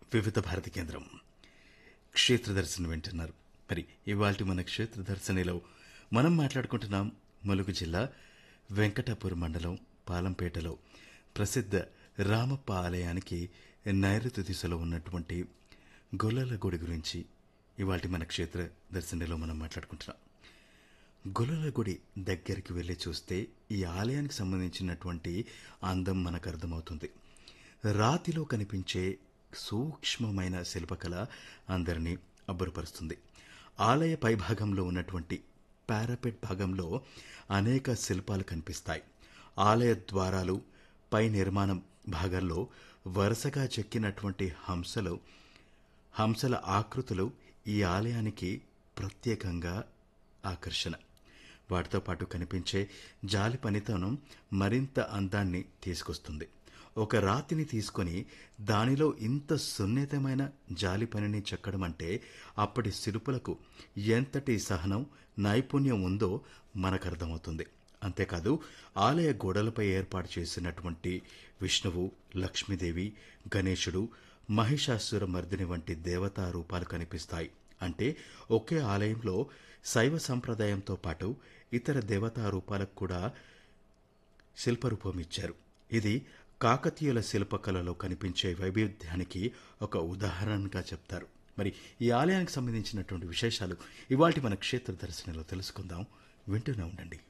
వివిధ భారతి కేంద్రం క్షేత్ర దర్శనం వింటున్నారు మరి ఇవాళ మన క్షేత్ర దర్శనిలో మనం మాట్లాడుకుంటున్నాం ములుగు జిల్లా వెంకటాపూర్ మండలం పాలంపేటలో ప్రసిద్ధ రామప్ప ఆలయానికి నైరుతి దిశలో ఉన్నటువంటి గొల్లల గుడి గురించి ఇవాళ మన క్షేత్ర దర్శనిలో మనం మాట్లాడుకుంటున్నాం గొల్లల గుడి దగ్గరికి వెళ్ళి చూస్తే ఈ ఆలయానికి సంబంధించినటువంటి అందం మనకు అర్థమవుతుంది రాతిలో కనిపించే సూక్ష్మమైన శిల్పకళ అందరినీ అబ్బురపరుస్తుంది ఆలయ పైభాగంలో ఉన్నటువంటి పారాపెట్ భాగంలో అనేక శిల్పాలు కనిపిస్తాయి ఆలయ ద్వారాలు పై నిర్మాణం భాగంలో వరుసగా చెక్కినటువంటి హంసలు హంసల ఆకృతులు ఈ ఆలయానికి ప్రత్యేకంగా ఆకర్షణ వాటితో పాటు కనిపించే జాలి పనితనం మరింత అందాన్ని తీసుకొస్తుంది ఒక రాతిని తీసుకొని దానిలో ఇంత సున్నితమైన జాలి పనిని చెక్కడం అంటే అప్పటి శిల్పులకు ఎంతటి సహనం నైపుణ్యం ఉందో మనకు అర్థమవుతుంది అంతేకాదు ఆలయ గోడలపై ఏర్పాటు చేసినటువంటి విష్ణువు లక్ష్మీదేవి గణేశుడు మహిషాసుర మర్దిని వంటి దేవతా రూపాలు కనిపిస్తాయి అంటే ఒకే ఆలయంలో శైవ సంప్రదాయంతో పాటు ఇతర దేవతా రూపాలకు కూడా శిల్పరూపం ఇచ్చారు ఇది కాకతీయుల శిల్పకళలో కనిపించే వైవిధ్యానికి ఒక ఉదాహరణగా చెప్తారు మరి ఈ ఆలయానికి సంబంధించినటువంటి విశేషాలు ఇవాటి మన క్షేత్ర దర్శనంలో తెలుసుకుందాం వింటూనే ఉండండి